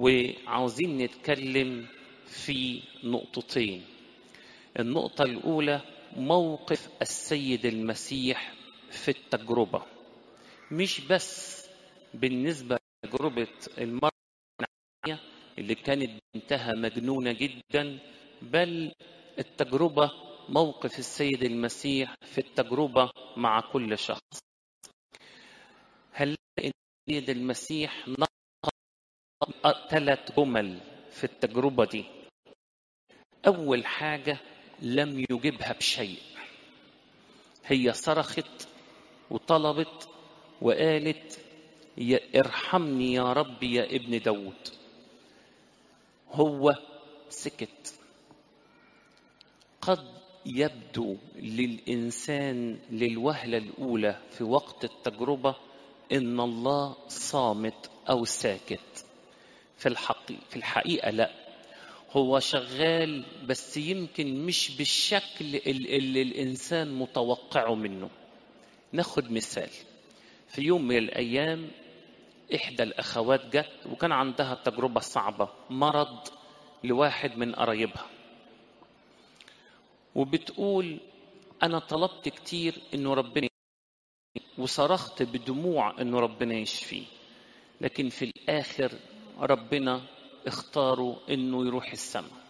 وعاوزين نتكلم في نقطتين النقطة الأولى موقف السيد المسيح في التجربة مش بس بالنسبة لتجربة المرأة اللي كانت بنتها مجنونة جدا بل التجربة موقف السيد المسيح في التجربة مع كل شخص هل السيد المسيح نطق ثلاث جمل في التجربة دي أول حاجة لم يجبها بشيء هي صرخت وطلبت وقالت يا ارحمني يا رب يا ابن داود هو سكت قد يبدو للإنسان للوهلة الأولى في وقت التجربة إن الله صامت أو ساكت في الحقيقة, في الحقيقة لا هو شغال بس يمكن مش بالشكل اللي الإنسان متوقعه منه ناخد مثال في يوم من الأيام إحدى الأخوات جت وكان عندها تجربة صعبة مرض لواحد من قرايبها وبتقول أنا طلبت كتير إنه ربنا وصرخت بدموع إنه ربنا يشفيه لكن في الآخر ربنا اختاروا إنه يروح السماء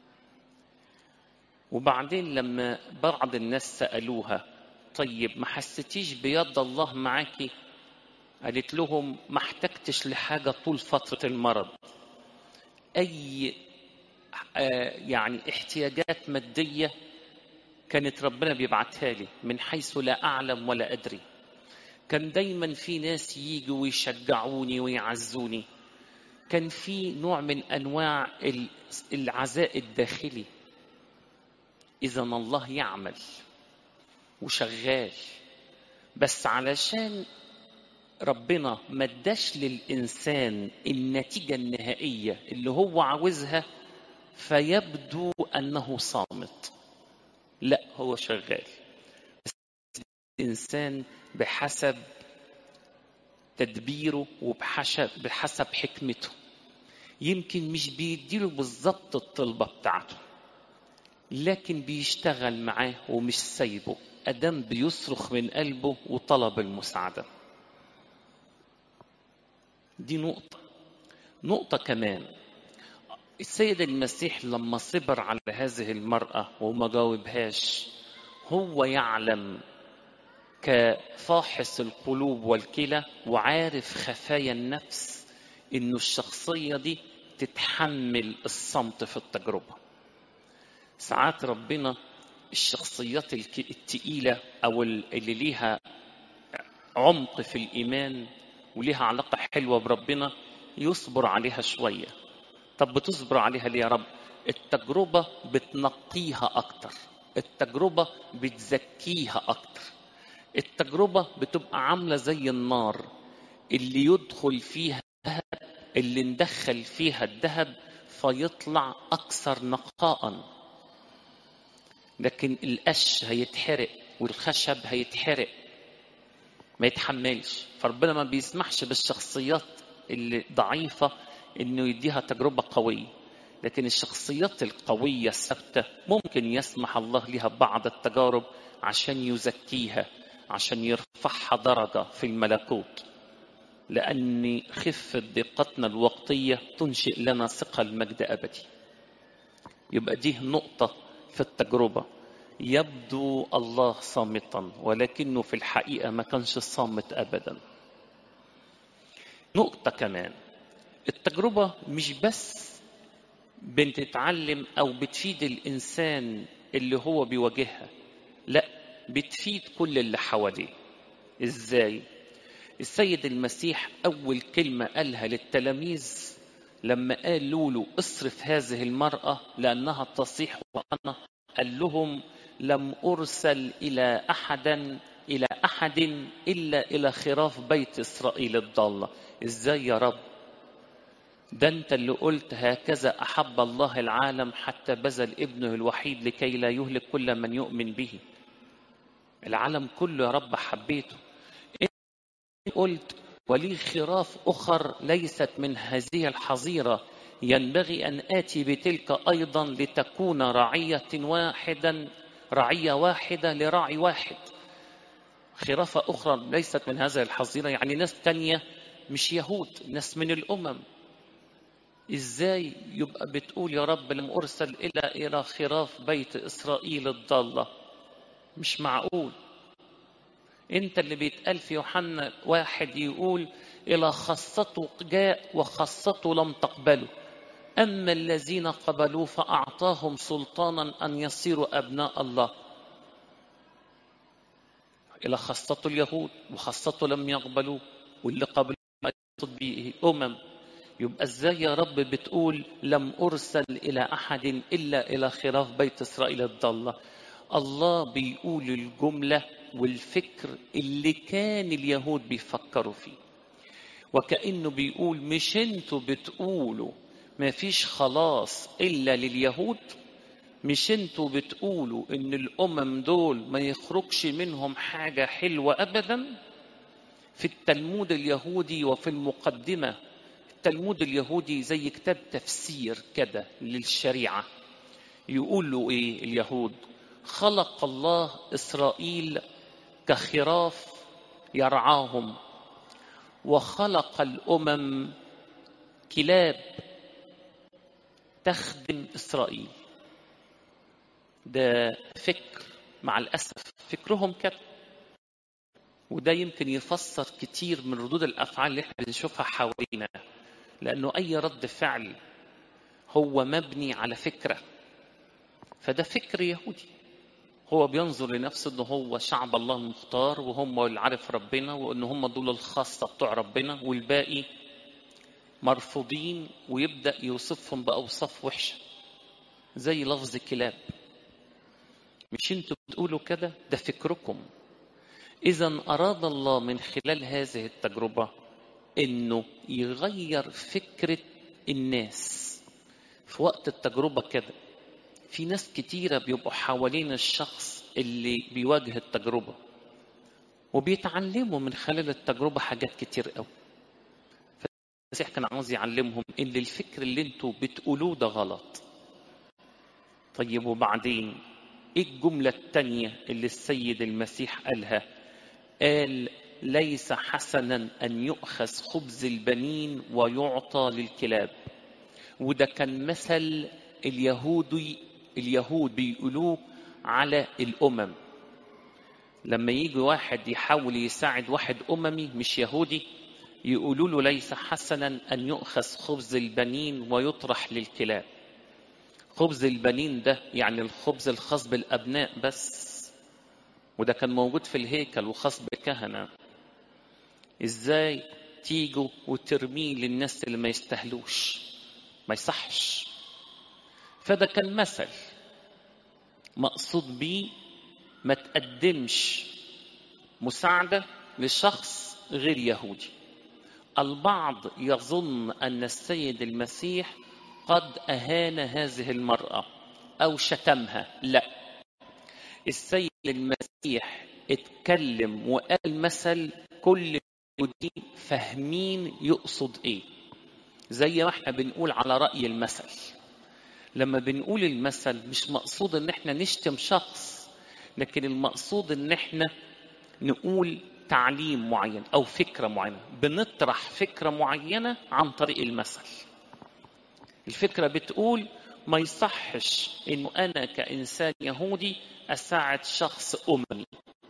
وبعدين لما بعض الناس سألوها طيب ما حسيتيش بيد الله معاكي قالت لهم ما احتجتش لحاجة طول فترة المرض أي يعني احتياجات مادية كانت ربنا بيبعتها لي من حيث لا أعلم ولا أدري كان دايما في ناس يجوا ويشجعوني ويعزوني كان في نوع من أنواع العزاء الداخلي إذا الله يعمل وشغال بس علشان ربنا ما اداش للإنسان النتيجة النهائية اللي هو عاوزها فيبدو أنه صامت لا هو شغال الإنسان بحسب تدبيره وبحسب بحسب حكمته يمكن مش بيديله بالظبط الطلبة بتاعته لكن بيشتغل معاه ومش سايبه أدم بيصرخ من قلبه وطلب المساعدة دي نقطة نقطة كمان السيد المسيح لما صبر على هذه المرأة وما جاوبهاش هو يعلم كفاحص القلوب والكلى وعارف خفايا النفس انه الشخصية دي تتحمل الصمت في التجربة ساعات ربنا الشخصيات التقيلة أو اللي ليها عمق في الإيمان وليها علاقة حلوة بربنا يصبر عليها شوية طب بتصبر عليها ليه يا رب التجربة بتنقيها أكتر التجربة بتزكيها أكتر التجربة بتبقى عاملة زي النار اللي يدخل فيها الذهب اللي ندخل فيها الذهب فيطلع أكثر نقاء لكن القش هيتحرق والخشب هيتحرق ما يتحملش فربنا ما بيسمحش بالشخصيات اللي ضعيفة انه يديها تجربة قوية لكن الشخصيات القوية الثابتة ممكن يسمح الله لها بعض التجارب عشان يزكيها عشان يرفعها درجة في الملكوت لأن خفة دقتنا الوقتية تنشئ لنا ثقة المجد أبدي يبقى دي نقطة في التجربة يبدو الله صامتا ولكنه في الحقيقة ما كانش صامت أبدا نقطة كمان التجربة مش بس بتتعلم أو بتفيد الإنسان اللي هو بيواجهها لا بتفيد كل اللي حواليه إزاي؟ السيد المسيح أول كلمة قالها للتلاميذ لما قالوا له اصرف هذه المرأة لأنها تصيح وأنا قال لهم لم أرسل إلى أحدا إلى أحد إلا إلى خراف بيت إسرائيل الضالة إزاي يا رب ده أنت اللي قلت هكذا أحب الله العالم حتى بذل ابنه الوحيد لكي لا يهلك كل من يؤمن به العالم كله يا رب حبيته قلت ولي خراف أخر ليست من هذه الحظيرة ينبغي أن آتي بتلك أيضا لتكون رعية واحدا رعية واحدة لراعي واحد خرافة أخرى ليست من هذه الحظيرة يعني ناس تانية مش يهود ناس من الأمم إزاي يبقى بتقول يا رب لم أرسل إلى إلى خراف بيت إسرائيل الضالة مش معقول انت اللي بيتقال في يوحنا واحد يقول الى خاصته جاء وخاصته لم تقبله اما الذين قبلوه فاعطاهم سلطانا ان يصيروا ابناء الله الى خاصته اليهود وخاصته لم يقبلوه واللي قبلوه يقصد به امم يبقى ازاي يا رب بتقول لم ارسل الى احد الا الى خراف بيت اسرائيل الضاله الله بيقول الجمله والفكر اللي كان اليهود بيفكروا فيه وكأنه بيقول مش انتوا بتقولوا ما فيش خلاص إلا لليهود مش انتوا بتقولوا ان الأمم دول ما يخرجش منهم حاجة حلوة أبدا في التلمود اليهودي وفي المقدمة التلمود اليهودي زي كتاب تفسير كده للشريعة يقول له ايه اليهود خلق الله إسرائيل كخراف يرعاهم وخلق الامم كلاب تخدم اسرائيل ده فكر مع الاسف فكرهم كده وده يمكن يفسر كتير من ردود الافعال اللي احنا بنشوفها حوالينا لانه اي رد فعل هو مبني على فكره فده فكر يهودي هو بينظر لنفسه ان هو شعب الله المختار وهم اللي عارف ربنا وان هم دول الخاصه بتوع ربنا والباقي مرفوضين ويبدا يوصفهم باوصاف وحشه زي لفظ كلاب مش انتوا بتقولوا كده ده فكركم اذا اراد الله من خلال هذه التجربه انه يغير فكره الناس في وقت التجربه كده في ناس كتيرة بيبقوا حوالين الشخص اللي بيواجه التجربة وبيتعلموا من خلال التجربة حاجات كتير قوي فالمسيح كان عاوز يعلمهم ان الفكر اللي انتوا بتقولوه ده غلط طيب وبعدين ايه الجملة التانية اللي السيد المسيح قالها قال ليس حسنا ان يؤخذ خبز البنين ويعطى للكلاب وده كان مثل اليهودي اليهود بيقولوه على الامم لما يجي واحد يحاول يساعد واحد اممي مش يهودي يقولوا له ليس حسنا ان يؤخذ خبز البنين ويطرح للكلاب خبز البنين ده يعني الخبز الخاص بالابناء بس وده كان موجود في الهيكل وخاص بالكهنه ازاي تيجوا وترميه للناس اللي ما يستاهلوش ما يصحش فده كان مثل مقصود بيه ما تقدمش مساعدة لشخص غير يهودي البعض يظن أن السيد المسيح قد أهان هذه المرأة أو شتمها لا السيد المسيح اتكلم وقال مثل كل اليهودين فاهمين يقصد ايه زي ما احنا بنقول على رأي المثل لما بنقول المثل مش مقصود ان احنا نشتم شخص لكن المقصود ان احنا نقول تعليم معين او فكره معينه بنطرح فكره معينه عن طريق المثل الفكره بتقول ما يصحش انه انا كانسان يهودي اساعد شخص اممي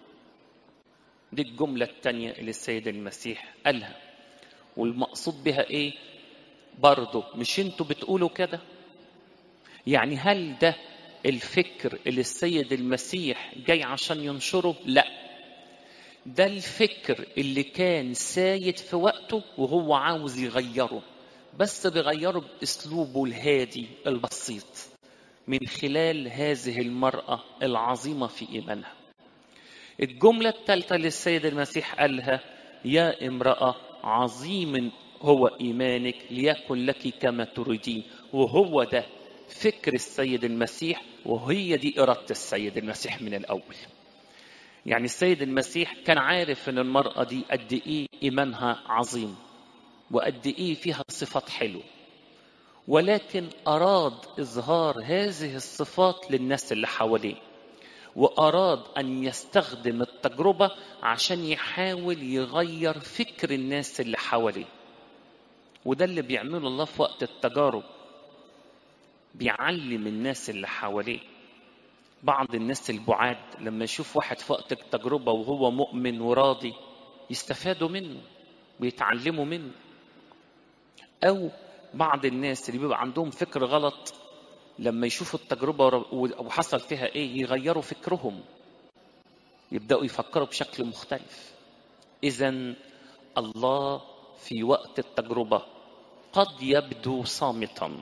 دي الجمله الثانيه اللي السيد المسيح قالها والمقصود بها ايه برضه مش انتوا بتقولوا كده يعني هل ده الفكر اللي السيد المسيح جاي عشان ينشره لا ده الفكر اللي كان سايد في وقته وهو عاوز يغيره بس بيغيره باسلوبه الهادي البسيط من خلال هذه المراه العظيمه في ايمانها الجمله الثالثه اللي السيد المسيح قالها يا امراه عظيم هو ايمانك ليكن لك كما تريدين وهو ده فكر السيد المسيح وهي دي إرادة السيد المسيح من الأول يعني السيد المسيح كان عارف ان المرأة دي قد ايه إيمانها عظيم وقد إيه فيها صفات حلوة ولكن أراد إظهار هذه الصفات للناس اللي حواليه وأراد أن يستخدم التجربة عشان يحاول يغير فكر الناس اللي حواليه وده اللي بيعمله الله في وقت التجارب بيعلم الناس اللي حواليه بعض الناس البعاد لما يشوف واحد في وقت التجربة وهو مؤمن وراضي يستفادوا منه ويتعلموا منه أو بعض الناس اللي بيبقى عندهم فكر غلط لما يشوفوا التجربة وحصل فيها إيه يغيروا فكرهم يبدأوا يفكروا بشكل مختلف إذا الله في وقت التجربة قد يبدو صامتا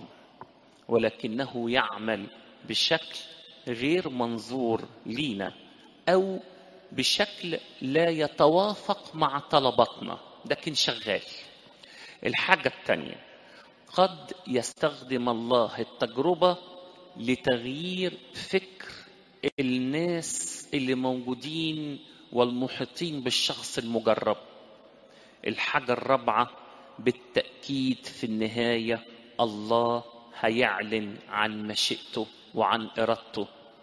ولكنه يعمل بشكل غير منظور لينا أو بشكل لا يتوافق مع طلباتنا لكن شغال الحاجة الثانية قد يستخدم الله التجربة لتغيير فكر الناس اللي موجودين والمحيطين بالشخص المجرب الحاجة الرابعة بالتأكيد في النهاية الله هيعلن عن مشيئته وعن إرادته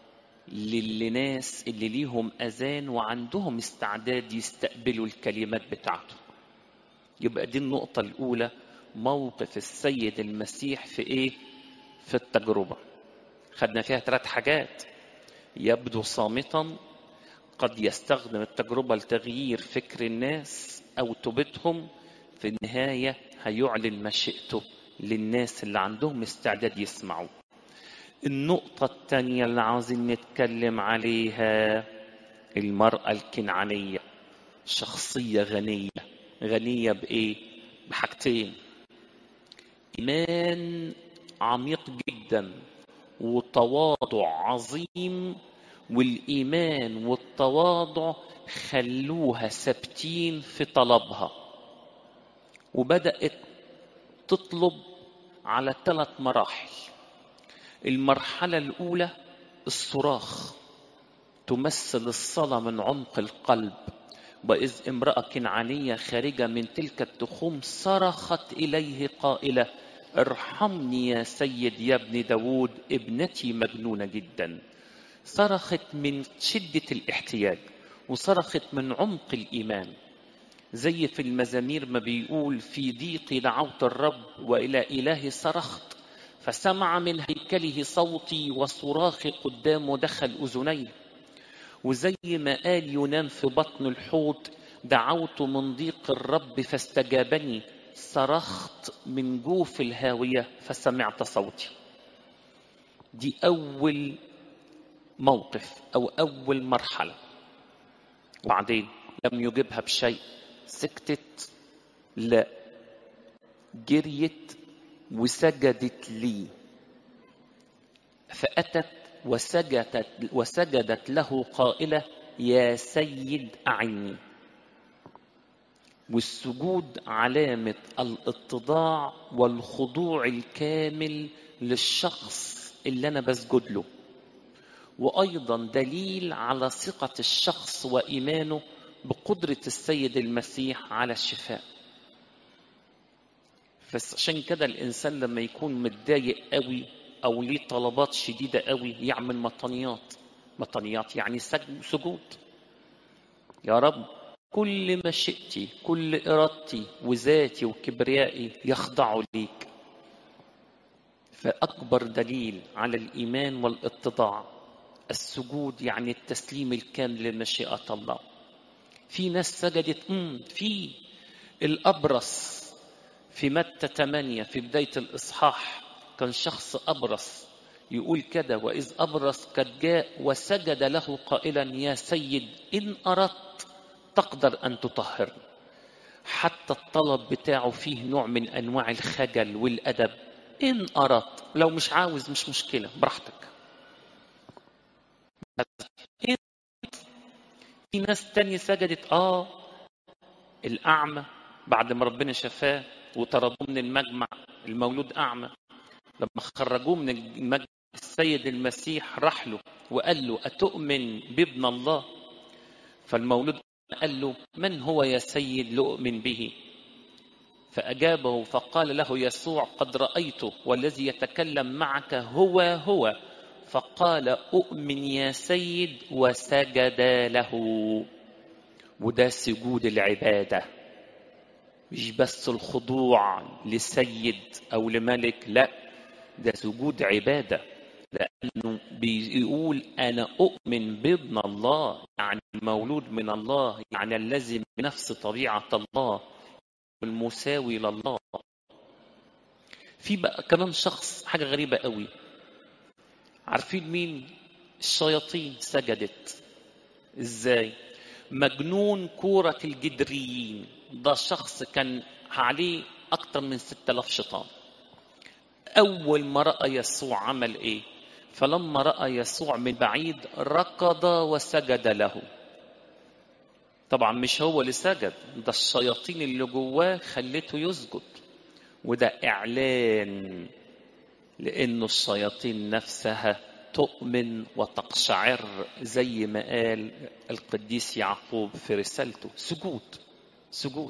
للناس اللي ليهم أذان وعندهم استعداد يستقبلوا الكلمات بتاعته يبقى دي النقطة الأولى موقف السيد المسيح في إيه؟ في التجربة خدنا فيها ثلاث حاجات يبدو صامتا قد يستخدم التجربة لتغيير فكر الناس أو توبتهم في النهاية هيعلن مشيئته للناس اللي عندهم استعداد يسمعوا النقطة الثانية اللي عاوزين نتكلم عليها المرأة الكنعانية شخصية غنية غنية بإيه؟ بحاجتين إيمان عميق جدا وتواضع عظيم والإيمان والتواضع خلوها ثابتين في طلبها وبدأت تطلب على ثلاث مراحل المرحلة الأولى الصراخ تمثل الصلاة من عمق القلب وإذ امرأة كنعانية خارجة من تلك التخوم صرخت إليه قائلة ارحمني يا سيد يا ابن داود ابنتي مجنونة جدا صرخت من شدة الاحتياج وصرخت من عمق الإيمان زي في المزامير ما بيقول في ضيقي دعوت الرب وإلى إلهي صرخت فسمع من هيكله صوتي وصراخي قدامه دخل أذني وزي ما قال يونان في بطن الحوت دعوت من ضيق الرب فاستجابني صرخت من جوف الهاوية فسمعت صوتي دي أول موقف أو أول مرحلة وبعدين لم يجبها بشيء سكتت لا جريت وسجدت لي فأتت وسجدت وسجدت له قائلة يا سيد أعني والسجود علامة الاتضاع والخضوع الكامل للشخص اللي أنا بسجد له وأيضا دليل على ثقة الشخص وإيمانه بقدرة السيد المسيح على الشفاء فعشان كده الإنسان لما يكون متضايق قوي أو ليه طلبات شديدة قوي يعمل مطنيات مطنيات يعني سجود يا رب كل مشيئتي كل إرادتي وذاتي وكبريائي يخضعوا ليك فأكبر دليل على الإيمان والاتضاع السجود يعني التسليم الكامل لمشيئة الله في ناس سجدت امم في الأبرص في متى 8 في بداية الإصحاح كان شخص أبرص يقول كده وإذ أبرص قد جاء وسجد له قائلا يا سيد إن أردت تقدر أن تطهرني حتى الطلب بتاعه فيه نوع من أنواع الخجل والأدب إن أردت لو مش عاوز مش مشكلة براحتك إن في ناس تانية سجدت آه الأعمى بعد ما ربنا شفاه وطردوه من المجمع المولود أعمى لما خرجوه من المجمع السيد المسيح راح له وقال له أتؤمن بابن الله فالمولود قال له من هو يا سيد لأؤمن به فأجابه فقال له يسوع قد رأيته والذي يتكلم معك هو هو فقال أؤمن يا سيد وسجد له وده سجود العبادة مش بس الخضوع لسيد أو لملك لا ده سجود عبادة لأنه بيقول أنا أؤمن بابن الله يعني المولود من الله يعني الذي بنفس طبيعة الله المساوي لله في بقى كمان شخص حاجة غريبة قوي عارفين مين الشياطين سجدت ازاي مجنون كورة الجدريين ده شخص كان عليه أكتر من 6000 شيطان أول ما رأى يسوع عمل إيه فلما رأى يسوع من بعيد ركض وسجد له طبعا مش هو اللي سجد ده الشياطين اللي جواه خلته يسجد وده إعلان لأنه الشياطين نفسها تؤمن وتقشعر زي ما قال القديس يعقوب في رسالته سجود سجود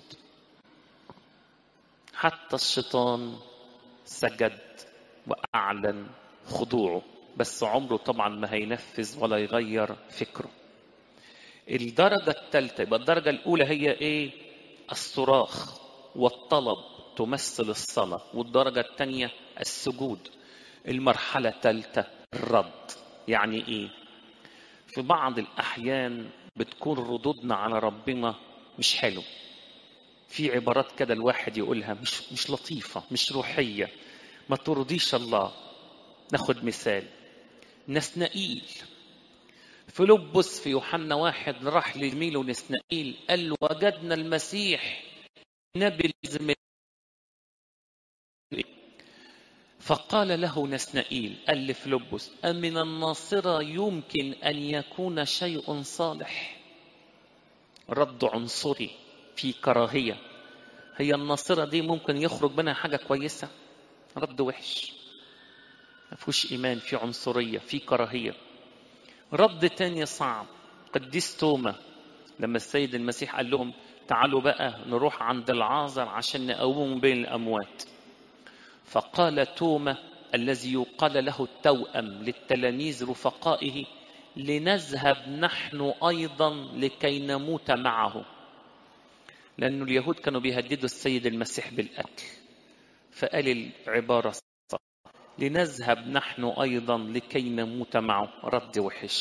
حتى الشيطان سجد وأعلن خضوعه بس عمره طبعا ما هينفذ ولا يغير فكره الدرجة الثالثة يبقى الدرجة الأولى هي إيه؟ الصراخ والطلب تمثل الصلاة والدرجة الثانية السجود المرحلة الثالثة الرد يعني إيه؟ في بعض الأحيان بتكون ردودنا على ربنا مش حلو في عبارات كده الواحد يقولها مش مش لطيفة مش روحية ما ترضيش الله ناخد مثال نسنائيل فيلبس في يوحنا واحد راح لزميله نسنائيل قال له وجدنا المسيح نبي لازم فقال له نسنائيل قال لفيلبس أمن الناصرة يمكن أن يكون شيء صالح رد عنصري في كراهية هي الناصرة دي ممكن يخرج منها حاجة كويسة رد وحش ما فيهوش إيمان في عنصرية في كراهية رد تاني صعب قديس توما لما السيد المسيح قال لهم تعالوا بقى نروح عند العازر عشان نقومه بين الأموات فقال توما الذي يقال له التوأم للتلاميذ رفقائه لنذهب نحن أيضا لكي نموت معه لأن اليهود كانوا بيهددوا السيد المسيح بالقتل فقال العبارة لنذهب نحن أيضا لكي نموت معه رد وحش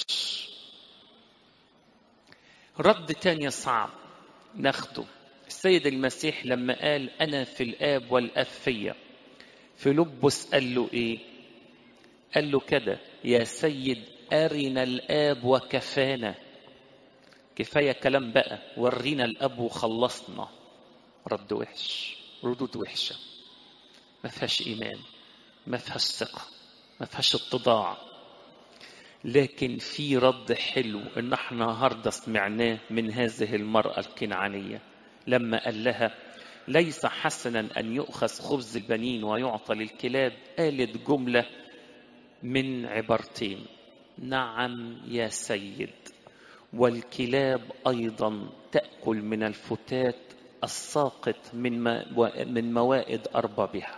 رد تاني صعب ناخده السيد المسيح لما قال أنا في الآب والآب فيا فيلبس قال له إيه قال له كده يا سيد أرنا الآب وكفانا كفاية كلام بقى ورينا الأب وخلصنا رد وحش ردود وحشة ما فيهاش إيمان ما فيهاش ثقة ما فيهاش اتضاع لكن في رد حلو ان احنا النهارده سمعناه من هذه المرأة الكنعانية لما قال لها ليس حسنا ان يؤخذ خبز البنين ويعطى للكلاب قالت جملة من عبارتين نعم يا سيد والكلاب ايضا تاكل من الفتات الساقط من من موائد اربابها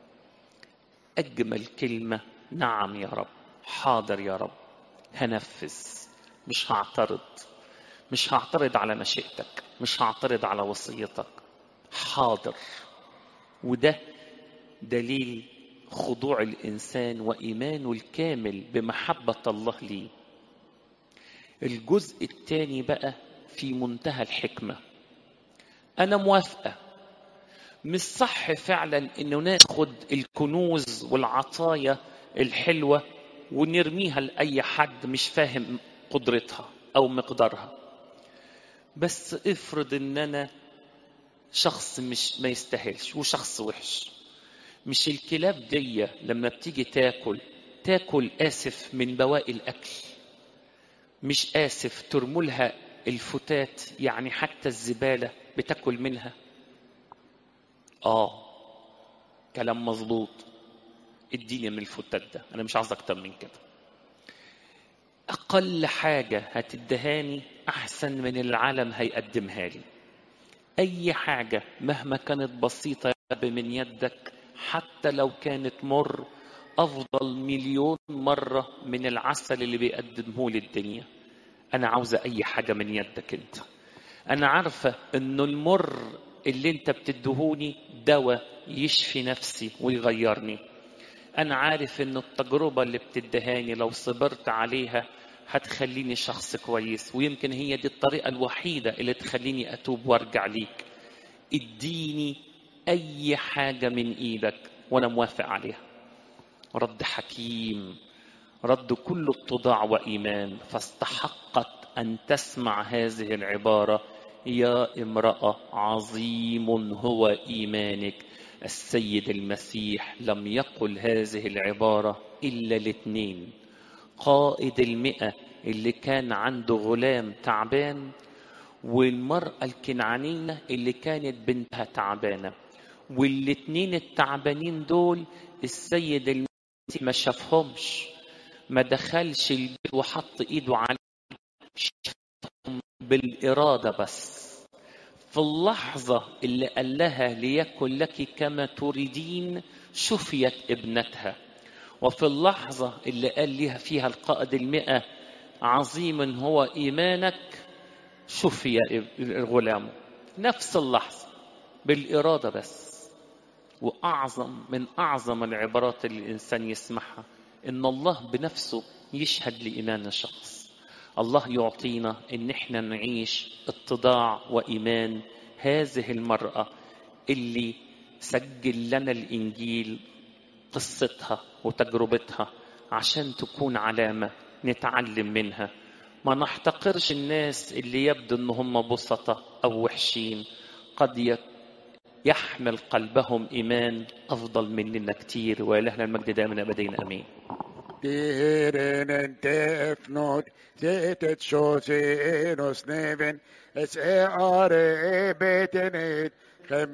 اجمل كلمه نعم يا رب حاضر يا رب هنفذ مش هعترض مش هعترض على مشيئتك مش هعترض على وصيتك حاضر وده دليل خضوع الانسان وايمانه الكامل بمحبه الله ليه الجزء الثاني بقى في منتهى الحكمه انا موافقه مش صح فعلا انه ناخد الكنوز والعطايا الحلوه ونرميها لاي حد مش فاهم قدرتها او مقدارها بس افرض ان انا شخص مش ما يستاهلش وشخص وحش مش الكلاب دي لما بتيجي تاكل تاكل اسف من بواقي الاكل مش اسف ترملها الفتات يعني حتى الزباله بتاكل منها اه كلام مظبوط اديني من الفتات ده انا مش عاوز اكتر من كده أقل حاجة هتدهاني أحسن من العالم هيقدمها لي أي حاجة مهما كانت بسيطة يا رب من يدك حتى لو كانت مر أفضل مليون مرة من العسل اللي بيقدمه لي الدنيا أنا عاوزة أي حاجة من يدك أنت أنا عارفة إنه المر اللي أنت بتدهوني دواء يشفي نفسي ويغيرني أنا عارف إن التجربة اللي بتدهاني لو صبرت عليها هتخليني شخص كويس ويمكن هي دي الطريقة الوحيدة اللي تخليني أتوب وأرجع ليك اديني أي حاجة من إيدك وأنا موافق عليها رد حكيم رد كل اتضاع وإيمان فاستحقت أن تسمع هذه العبارة يا امرأة عظيم هو إيمانك السيد المسيح لم يقل هذه العبارة إلا الاثنين قائد المئة اللي كان عنده غلام تعبان والمرأة الكنعانية اللي كانت بنتها تعبانة والاتنين التعبانين دول السيد المسيح ما شافهمش ما دخلش البيت وحط ايده على شافهم بالإرادة بس في اللحظة اللي قال لها ليكن لك كما تريدين شفيت ابنتها وفي اللحظة اللي قال لها فيها القائد المئة عظيم هو إيمانك شفي الغلام نفس اللحظة بالإرادة بس وأعظم من أعظم العبارات اللي الإنسان يسمعها إن الله بنفسه يشهد لإيمان الشخص الله يعطينا إن إحنا نعيش اتضاع وإيمان هذه المرأة اللي سجل لنا الإنجيل قصتها وتجربتها عشان تكون علامة نتعلم منها ما نحتقرش الناس اللي يبدو ان هم بسطة او وحشين قد يحمل قلبهم ايمان افضل مننا كتير والهنا المجد دائما ابدين امين Tiren en tefnot, zetet shosenos neven, es e are betenet,